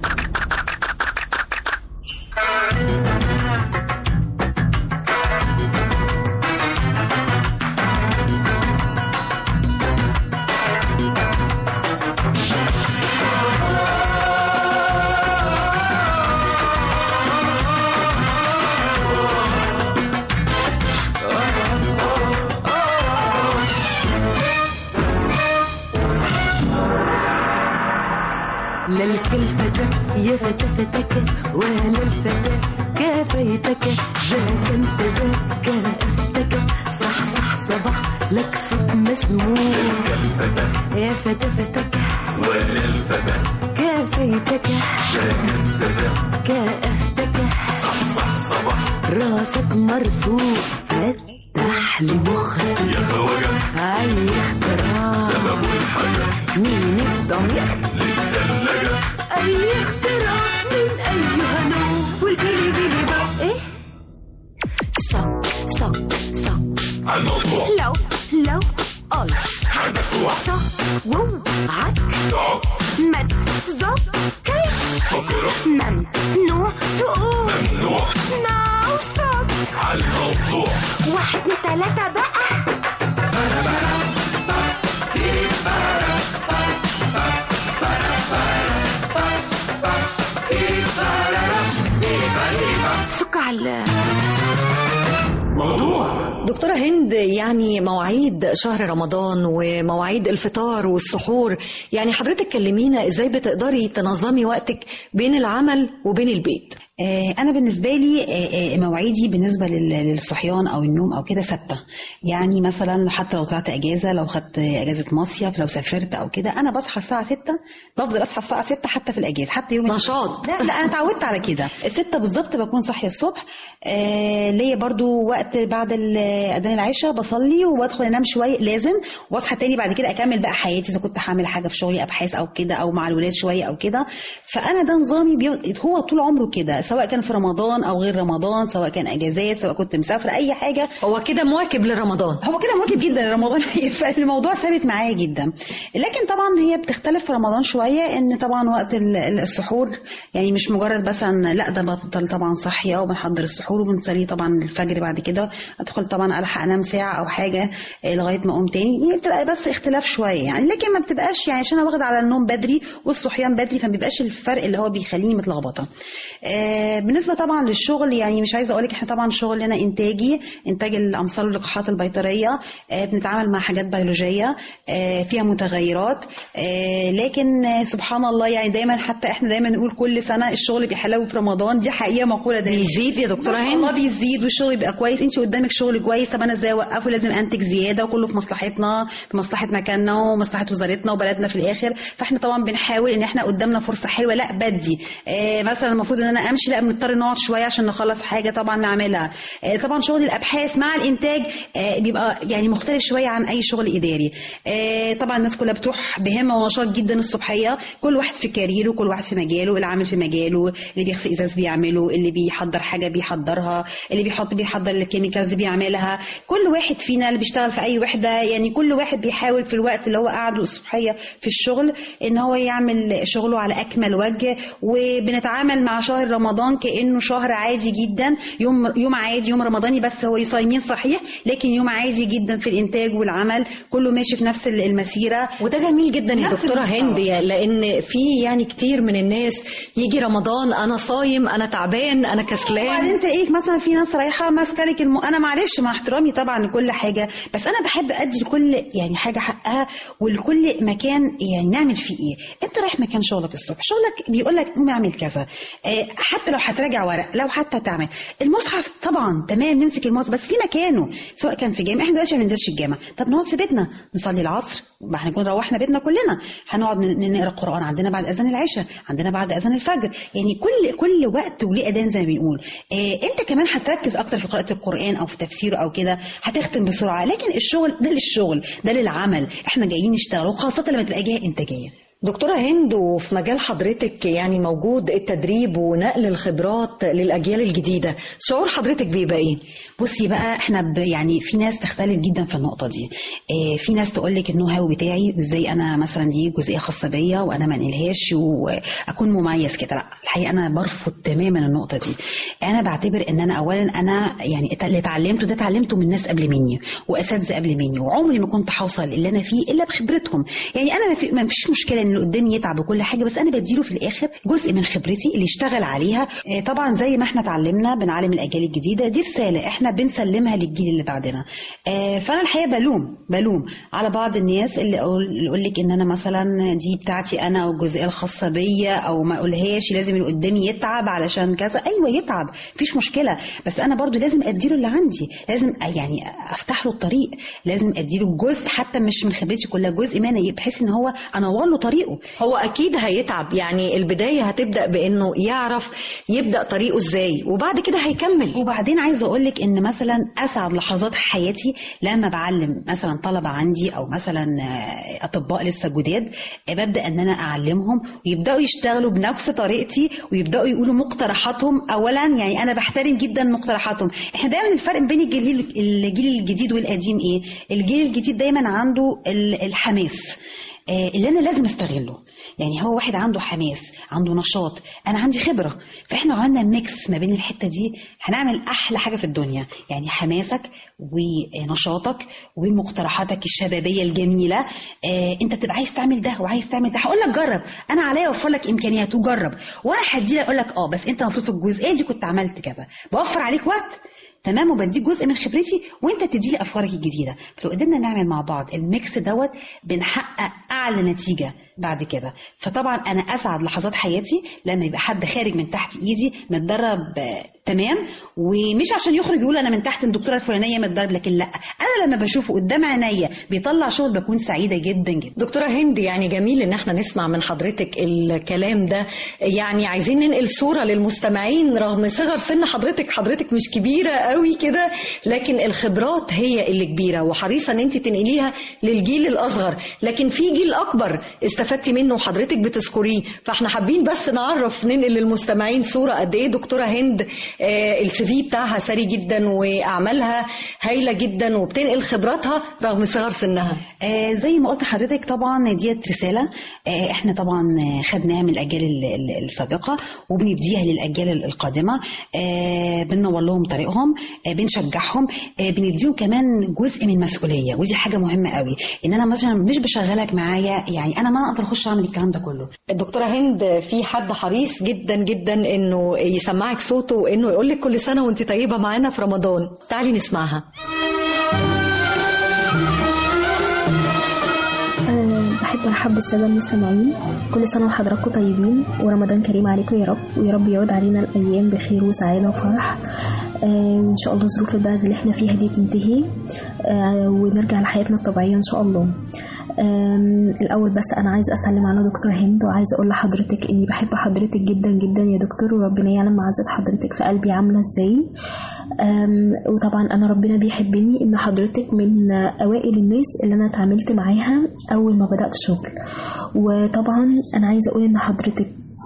لا الكلفتك يا فتفتك ولا الفتى كافيتك ذاك انت ذاك أفتك صح صح صبح لك صوت مسموع يا فتفتك ولا الفتى كافيتك كأفتك صح صح صباح راسك مرفوع فتح لي مخك يا خواجة عي اختراع سبب الحاجة مين الضمير للثلاجة أي اختراع من أيها نوع والكل بيلي بقى إيه؟ صك صك صك على الموضوع لو لو قل هنفتوح صك وو عك تعب مد زق كيف فكرة ممنوع تقول ممنوع ناو صك على الموضوع واحد اتنين تلاتة بقى سك على موضوع دكتورة هند يعني مواعيد شهر رمضان ومواعيد الفطار والسحور يعني حضرتك كلمينا ازاي بتقدري تنظمي وقتك بين العمل وبين البيت آه، انا بالنسبه لي آه، آه، مواعيدي بالنسبه لل- للصحيان او النوم او كده ثابته يعني مثلا حتى لو طلعت اجازه لو خدت اجازه مصيف لو سافرت او كده انا بصحى الساعه 6 بفضل اصحى الساعه 6 حتى في الاجازه حتى يوم نشاط. لا لا انا اتعودت على كده 6 بالظبط بكون صاحيه الصبح آه ليا برضو وقت بعد ال- اذان العشاء بصلي وبدخل انام شويه لازم واصحى تاني بعد كده اكمل بقى حياتي اذا كنت هعمل حاجه في شغلي ابحاث او كده او مع الولاد شويه او كده فانا ده نظامي بيو... هو طول عمره كده سواء كان في رمضان او غير رمضان سواء كان اجازات سواء كنت مسافره اي حاجه هو كده مواكب لرمضان هو كده مواكب جدا لرمضان فالموضوع ثابت معايا جدا لكن طبعا هي بتختلف في رمضان شويه ان طبعا وقت ال- ال- السحور يعني مش مجرد مثلا لا ده بفضل طبعا صاحيه وبنحضر السحور وبنصلي طبعا الفجر بعد كده ادخل طبعا الحق انام ساعه او حاجه آه، لغايه ما اقوم تاني هي بتبقى بس اختلاف شويه يعني لكن ما بتبقاش يعني عشان انا واخده على النوم بدري والصحيان بدري فما بيبقاش الفرق اللي هو بيخليني متلخبطه آه، بالنسبه طبعا للشغل يعني مش عايزه اقول لك احنا طبعا شغلنا انتاجي انتاج الامصار واللقاحات البيطريه آه، بنتعامل مع حاجات بيولوجيه آه، فيها متغيرات آه، لكن آه، سبحان الله يعني دايما حتى احنا دايما نقول كل سنه الشغل بيحلو في رمضان دي حقيقه مقوله دايما بيزيد يا دكتورة ما شاء هند؟ الله بيزيد والشغل بيبقى كويس انت قدامك شغل كويس طب انا ازاي اوقفه لازم انتج زياده وكله في مصلحتنا في مصلحه مكاننا ومصلحه وزارتنا وبلدنا في الاخر فاحنا طبعا بنحاول ان احنا قدامنا فرصه حلوه لا بدي آه مثلا المفروض ان انا امشي لا بنضطر نقعد شويه عشان نخلص حاجه طبعا نعملها آه طبعا شغل الابحاث مع الانتاج آه بيبقى يعني مختلف شويه عن اي شغل اداري آه طبعا الناس كلها بتروح بهمه ونشاط جدا الصبحيه كل واحد في كاريره كل واحد في مجاله اللي عامل في مجاله اللي بيغسل ازاز بيعمله اللي بيحضر حاجه بيحضرها اللي بيحط بيحضر الكيميكالز بيعملها كل واحد فينا اللي بيشتغل في اي وحده يعني كل واحد بيحاول في الوقت اللي هو قعده الصبحيه في الشغل ان هو يعمل شغله على اكمل وجه وبنتعامل مع شهر رمضان كانه شهر عادي جدا يوم يوم عادي يوم رمضاني بس هو صايمين صحيح لكن يوم عادي جدا في الانتاج والعمل كله ماشي في نفس المسيره وده جميل جدا يا نفس دكتورة المستوى. هند يا- لأن في يعني كتير من الناس يجي رمضان أنا صايم أنا تعبان أنا كسلان وبعدين تلاقيك مثلا في ناس رايحه ماسكه لك الم... انا معلش مع احترامي طبعا لكل حاجه بس انا بحب ادي لكل يعني حاجه حقها ولكل مكان يعني نعمل فيه ايه انت رايح مكان شغلك الصبح شغلك بيقول لك قوم اعمل كذا آه، حتى لو هتراجع ورق لو حتى تعمل المصحف طبعا تمام نمسك المصحف بس في مكانه سواء كان في جامع احنا دلوقتي ما بننزلش الجامع طب نقعد في بيتنا نصلي العصر ما احنا نكون روحنا بيتنا كلنا هنقعد ن- نقرا القران عندنا بعد اذان العشاء عندنا بعد اذان الفجر يعني كل كل وقت وليه اذان زي ما بنقول آه انت كمان هتركز اكتر في قراءه القران او في تفسيره او كده هتختم بسرعه لكن الشغل ده للشغل ده للعمل احنا جايين نشتغل وخاصه لما تبقى جايه انتاجيه دكتورة هند وفي مجال حضرتك يعني موجود التدريب ونقل الخبرات للأجيال الجديدة شعور حضرتك بيبقى إيه؟ بصي بقى احنا ب يعني في ناس تختلف جدا في النقطه دي اه في ناس تقول لك النو هاو بتاعي ازاي انا مثلا دي جزئيه خاصه بيا وانا ما انقلهاش واكون مميز كده لا الحقيقه انا برفض تماما النقطه دي انا بعتبر ان انا اولا انا يعني اللي اتعلمته ده اتعلمته من ناس قبل مني واساتذه قبل مني وعمري ما كنت هوصل اللي انا فيه الا بخبرتهم يعني انا ما, في ما فيش مشكله ان اللي قدامي يتعب وكل حاجه بس انا بديله في الاخر جزء من خبرتي اللي اشتغل عليها اه طبعا زي ما احنا اتعلمنا بنعلم الاجيال الجديده دي رساله احنا بنسلمها للجيل اللي بعدنا آه، فانا الحقيقه بلوم بلوم على بعض الناس اللي يقول لك ان انا مثلا دي بتاعتي انا او الجزئيه الخاصه بيا او ما اقولهاش لازم اللي قدامي يتعب علشان كذا ايوه يتعب مفيش مشكله بس انا برضو لازم اديله اللي عندي لازم يعني افتح له الطريق لازم اديله جزء حتى مش من خبرتي كلها جزء مني بحيث ان هو انور له طريقه هو أكيد هيتعب يعني البداية هتبدأ بأنه يعرف يبدأ طريقه إزاي وبعد كده هيكمل وبعدين عايزه اقول لك ان مثلا اسعد لحظات حياتي لما بعلم مثلا طلبه عندي او مثلا آه، اطباء لسه جداد آه، ببدا ان انا اعلمهم ويبداوا يشتغلوا بنفس طريقتي ويبداوا يقولوا مقترحاتهم اولا يعني انا بحترم جدا مقترحاتهم احنا دايما الفرق بين الجيل الجيل الجديد والقديم ايه الجيل الجديد دايما عنده ال- الحماس آه، اللي انا لازم استغله يعني هو واحد عنده حماس عنده نشاط انا عندي خبره فاحنا لو عملنا ميكس ما بين الحته دي هنعمل احلى حاجه في الدنيا يعني حماسك ونشاطك ومقترحاتك الشبابيه الجميله آه انت بتبقى عايز تعمل ده وعايز تعمل ده هقول لك جرب انا عليا اوفر لك امكانيات وجرب وانا هدي لك اقول لك اه بس انت المفروض في الجزئيه دي كنت عملت كذا بوفر عليك وقت تمام وبديك جزء من خبرتي وانت تدي لي افكارك الجديده فلو قدرنا نعمل مع بعض الميكس دوت بنحقق اعلى نتيجه بعد كده فطبعا انا اسعد لحظات حياتي لما يبقى حد خارج من تحت ايدي متدرب آه، تمام ومش عشان يخرج يقول انا من تحت الدكتوره الفلانيه متدرب لكن لا انا لما بشوفه قدام عينيا بيطلع شغل بكون سعيده جدا جدا دكتورة هند يعني جميل ان احنا نسمع من حضرتك الكلام ده يعني عايزين ننقل صورة للمستمعين رغم صغر سن حضرتك حضرتك مش كبيرة قوي كده لكن الخبرات هي اللي كبيرة وحريصة ان انت تنقليها للجيل الاصغر لكن في جيل اكبر استفدتي منه وحضرتك بتذكريه فاحنا حابين بس نعرف ننقل للمستمعين صورة قد ايه دكتورة هند آه السي في بتاعها ثري جدا واعمالها هايلة جدا وبتنقل خبراتها رغم صغر سنها آه زي ما قلت لحضرتك طبعا ديت رساله آه احنا طبعا آه، خدناها من الاجيال ال- ال- السابقه وبنديها للاجيال القادمه آه بننور لهم طريقهم آه بنشجعهم آه بنديهم كمان جزء من مسؤوليه ودي حاجه مهمه قوي ان انا مثلا مش بشغلك معايا يعني انا ما اقدر اخش اعمل الكلام ده كله الدكتورة هند في حد حريص جدا جدا انه يسمعك صوته وانه يقول لك كل سنة وانت طيبة معانا في رمضان تعالي نسمعها أه بحب أرحب بالسادة المستمعين كل سنة وحضراتكم طيبين ورمضان كريم عليكم يا رب ويا رب يعود علينا الأيام بخير وسعادة وفرح أه إن شاء الله ظروف البلد اللي احنا فيها دي تنتهي أه ونرجع لحياتنا الطبيعية إن شاء الله أم، الأول بس أنا عايز أسلم على دكتور هند وعايز أقول لحضرتك إني بحب حضرتك جدا جدا يا دكتور وربنا يعلم معزة حضرتك في قلبي عاملة إزاي أم، وطبعا أنا ربنا بيحبني إن حضرتك من أوائل الناس اللي أنا اتعاملت معاها أول ما بدأت شغل وطبعا أنا عايزة أقول إن حضرتك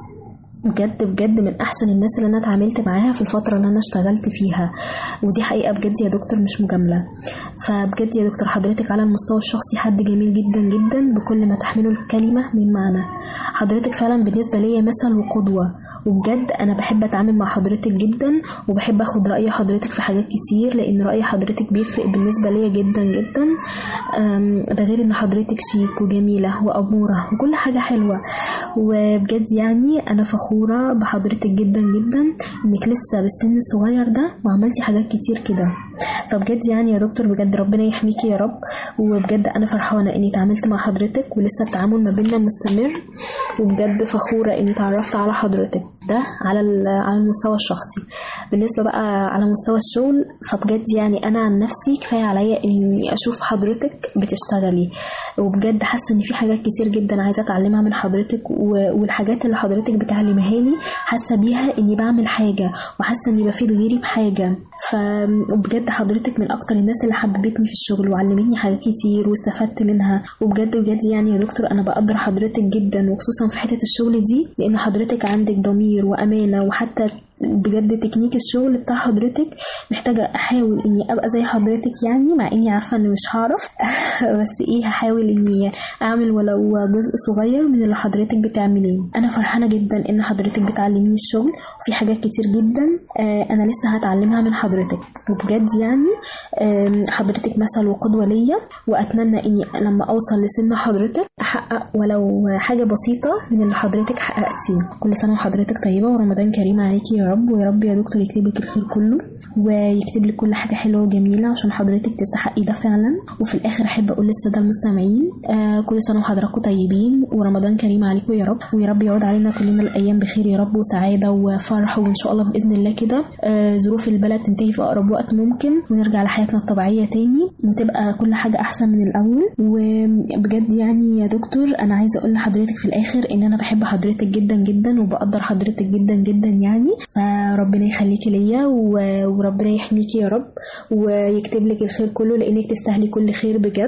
بجد بجد من احسن الناس اللي انا اتعاملت معاها في الفتره اللي انا اشتغلت فيها ودي حقيقه بجد يا دكتور مش مجامله فبجد يا دكتور حضرتك على المستوى الشخصي حد جميل جدا جدا بكل ما تحمله الكلمه من معنى حضرتك فعلا بالنسبه ليا مثل وقدوه وبجد انا بحب اتعامل مع حضرتك جدا وبحب اخد راي حضرتك في حاجات كتير لان راي حضرتك بيفرق بالنسبه ليا جدا جدا أم، ده غير ان حضرتك شيك وجميله واموره وكل حاجه حلوه وبجد يعني انا فخوره بحضرتك جدا جدا انك لسه بالسن الصغير ده وعملتي حاجات كتير كده فبجد يعني يا دكتور بجد ربنا يحميكي يا رب وبجد انا فرحانه اني اتعاملت مع حضرتك ولسه التعامل ما بيننا مستمر وبجد فخوره اني اتعرفت على حضرتك ده على ال- على المستوى الشخصي بالنسبه بقى على مستوى الشغل فبجد يعني انا عن نفسي كفايه عليا اني اشوف حضرتك بتشتغلي وبجد حاسه ان في حاجات كتير جدا عايزه اتعلمها من حضرتك و- والحاجات اللي حضرتك بتعلمها لي حاسه بيها اني بعمل حاجه وحاسه اني بفيد غيري بحاجه فبجد حضرتك من اكتر الناس اللي حببتني في الشغل وعلمتني حاجات كتير واستفدت منها وبجد بجد يعني يا دكتور انا بقدر حضرتك جدا وخصوصا في حته الشغل دي لان حضرتك عندك ضمير وامانه وحتى بجد تكنيك الشغل بتاع حضرتك محتاجة أحاول إني أبقى زي حضرتك يعني مع إني عارفة إني مش هعرف بس إيه هحاول إني أعمل ولو جزء صغير من اللي حضرتك بتعمليه أنا فرحانة جدا إن حضرتك بتعلميني الشغل وفي حاجات كتير جدا آه، أنا لسه هتعلمها من حضرتك وبجد يعني آم، حضرتك مثل وقدوة ليا وأتمنى إني لما أوصل لسن حضرتك أحقق ولو حاجة بسيطة من اللي حضرتك حققتيه كل سنة وحضرتك طيبة ورمضان كريم عليكي يا رب ويا رب يا دكتور يكتب لك الخير كله ويكتب لك كل حاجة حلوة وجميلة عشان حضرتك تستحقي ده فعلا وفي الآخر أحب أقول للسادة المستمعين آه كل سنة وحضراتكم طيبين ورمضان كريم عليكم يا رب ويا رب يعود علينا كلنا الأيام بخير يا رب وسعادة وفرح وإن شاء الله بإذن الله كده آه ظروف البلد تنتهي في أقرب وقت ممكن ونرجع لحياتنا الطبيعية تاني وتبقى كل حاجة أحسن من الأول وبجد يعني يا دكتور أنا عايزة أقول لحضرتك في الآخر إن أنا بحب حضرتك جدا جدا وبقدر حضرتك جدا جدا يعني فربنا يخليكي ليا و- وربنا يحميكي يا رب ويكتب لك الخير كله لانك تستاهلي كل خير بجد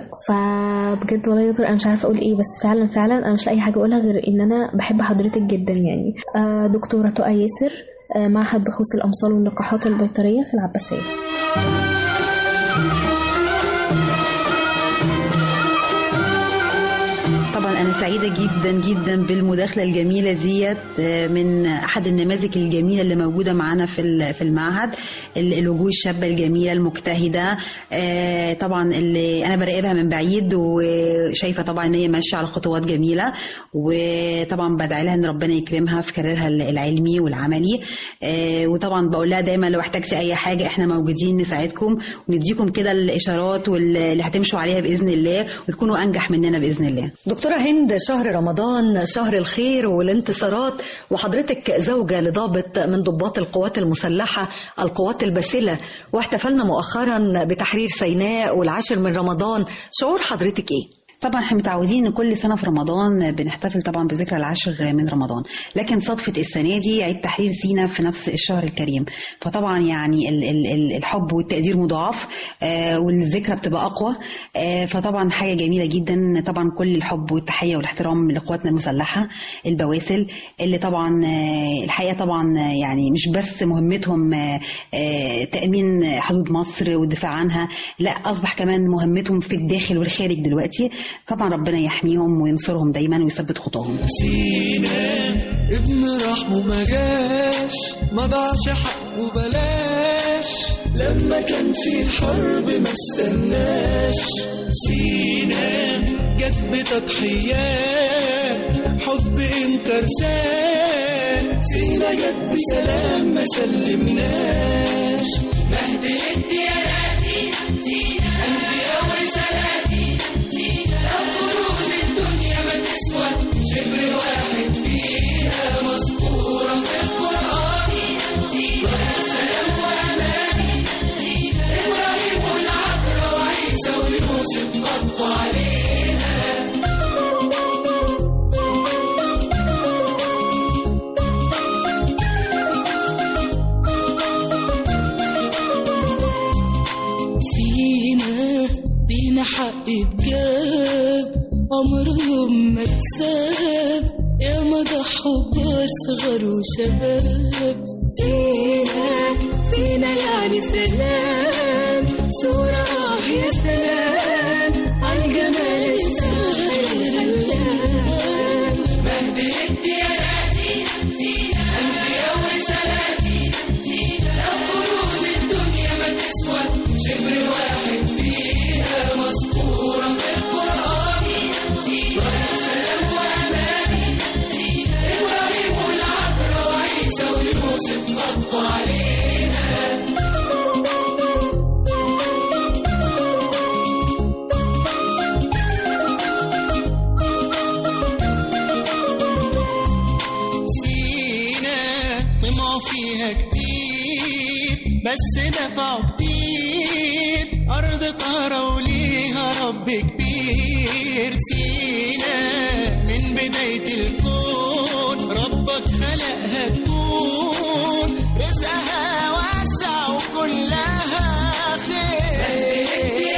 فبجد والله يا دكتور انا مش عارفه اقول ايه بس فعلا فعلا انا مش لاقي حاجه اقولها غير ان انا بحب حضرتك جدا يعني آه، دكتوره تقى ياسر آه، معهد بحوث الامصال واللقاحات البيطريه في العباسيه طبعا انا سعيدة جدا جدا بالمداخلة الجميلة ديت آه، من أحد النماذج الجميلة اللي موجودة معانا في ال- في المعهد ال- الوجوه الشابة الجميلة المجتهدة آه، طبعا اللي أنا براقبها من بعيد وشايفة طبعا إن هي ماشية على خطوات جميلة وطبعا بدعي لها إن ربنا يكرمها في كاريرها العلمي والعملي آه، وطبعا بقول لها دايما لو احتجتي أي حاجة إحنا موجودين نساعدكم ونديكم كده الإشارات واللي هتمشوا عليها بإذن الله وتكونوا أنجح مننا بإذن الله دكتورة هند شهر رمضان شهر الخير والانتصارات وحضرتك زوجة لضابط من ضباط القوات المسلحة القوات الباسلة واحتفلنا مؤخرا بتحرير سيناء والعاشر من رمضان شعور حضرتك ايه؟ طبعا احنا متعودين ان كل سنه في رمضان بنحتفل طبعا بذكرى العاشر من رمضان لكن صدفه السنه دي عيد تحرير سينا في نفس الشهر الكريم فطبعا يعني ال- ال- ال- الحب والتقدير مضاعف آه، والذكرى بتبقى اقوى آه، فطبعا حاجه جميله جدا طبعا كل الحب والتحيه والاحترام لاخواتنا المسلحه البواسل اللي طبعا آه، الحقيقه طبعا آه، يعني مش بس مهمتهم آه، آه، تامين حدود مصر والدفاع عنها لا اصبح كمان مهمتهم في الداخل والخارج دلوقتي طبعا ربنا يحميهم وينصرهم دايما ويثبت خطاهم سينا ابن رحمه ما جاش ما ضاعش حقه بلاش لما كان في الحرب ما استناش سينا جت بتضحيات حب انت رسال سينا جت بسلام ما سلمناش مهد الديانات انبياء ورسالات لو كنوز الدنيا ما تسوى شبر واحد فيها مذكورة في القرآن ويا سلام وأمان إبراهيم والعذراء وعيسى ويوسف غطوا عليها فينا فينا حق اتجاب عمرهم ما اتساب يا ما ضحوا كبار صغار وشباب فينا فينا يعني سلام صورة آه يا سلام عالجمال الخلاب مهد الديانات أنبياء ورسالات لو كنوز الدنيا ما تسوى شبر واحد فيها مذكورة في القرآن ويا سلام وأمان إبراهيم والعذراء وعيسى ويوسف غطوا عليها سينا طمعوا فيها كتير بس دفعوا كتير أرض طهرة وليها رب كبير سينا من بداية الكون ربك خلقها تكون رزقها واسع وكلها خير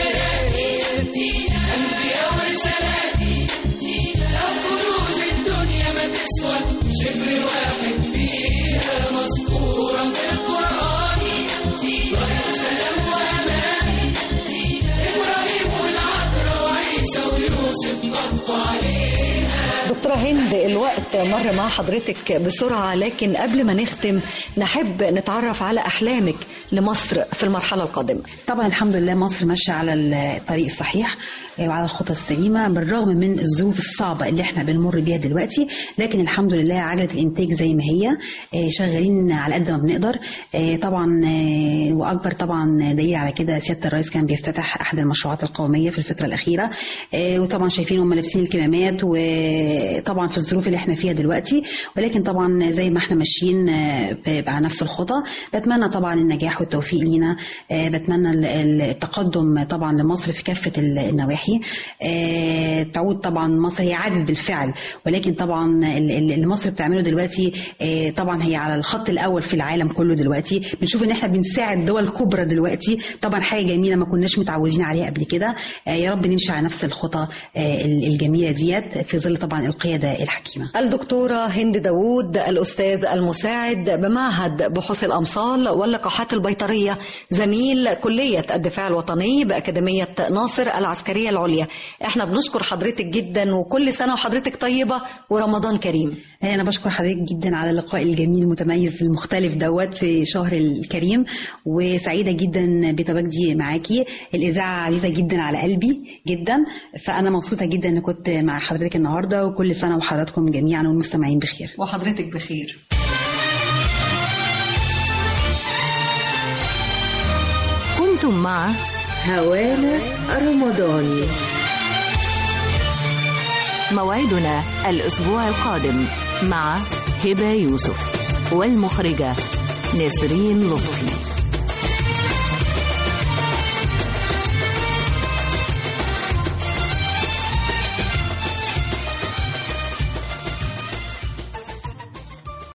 أنبياء ورسالات لو كنوز الدنيا ما تسوى شبر واحد فيها مذكورة في القرآن ويا سلام وأمان إبراهيم والعذراء وعيسى ويوسف غطوا عليها دكتورة هند الوقت مر مع حضرتك بسرعة لكن قبل ما نختم نحب نتعرف على أحلامك لمصر في المرحلة القادمة طبعا الحمد لله مصر ماشيه على الطريق الصحيح آه، وعلى الخطى السليمه بالرغم من الظروف الصعبه اللي احنا بنمر بيها دلوقتي لكن الحمد لله عجله الانتاج زي ما هي آه، شغالين على قد ما بنقدر آه، طبعا آه، واكبر طبعا دليل على كده سياده الرئيس كان بيفتتح احد المشروعات القوميه في الفتره الاخيره آه، وطبعا شايفين هم لابسين الكمامات وطبعا في الظروف اللي احنا فيها دلوقتي ولكن طبعا زي ما احنا ماشيين آه، ب- على نفس الخطى بتمنى طبعا النجاح والتوفيق لينا آه، بتمنى ال- ال- التقدم طبعا لمصر في كافه ال- النواحي آه، تعود طبعا مصر هي عادت بالفعل ولكن طبعا ال- ال- اللي مصر بتعمله دلوقتي آه، طبعا هي على الخط الاول في العالم كله دلوقتي بنشوف ان احنا بنساعد دول كبرى دلوقتي طبعا حاجه جميله ما كناش متعودين عليها قبل كده آه، يا رب نمشي على نفس الخطى آه، ال- الجميله ديت في ظل طبعا القياده الحكيمه شيماء الدكتورة هند داوود الأستاذ المساعد بمعهد بحوث الأمصال واللقاحات البيطرية زميل كلية الدفاع الوطني بأكاديمية ناصر العسكرية العليا احنا بنشكر حضرتك جدا وكل سنة وحضرتك طيبة ورمضان كريم انا بشكر حضرتك جدا على اللقاء الجميل المتميز المختلف دوت في شهر الكريم وسعيده جدا بتواجدي معاكي الاذاعه عزيزه جدا على قلبي جدا فانا مبسوطه جدا ان كنت مع حضرتك النهارده وكل سنه وحضراتكم جميعا والمستمعين بخير وحضرتك بخير كنتم مع هوانا رمضاني موعدنا الأسبوع القادم مع هبة يوسف والمخرجة نسرين لطفي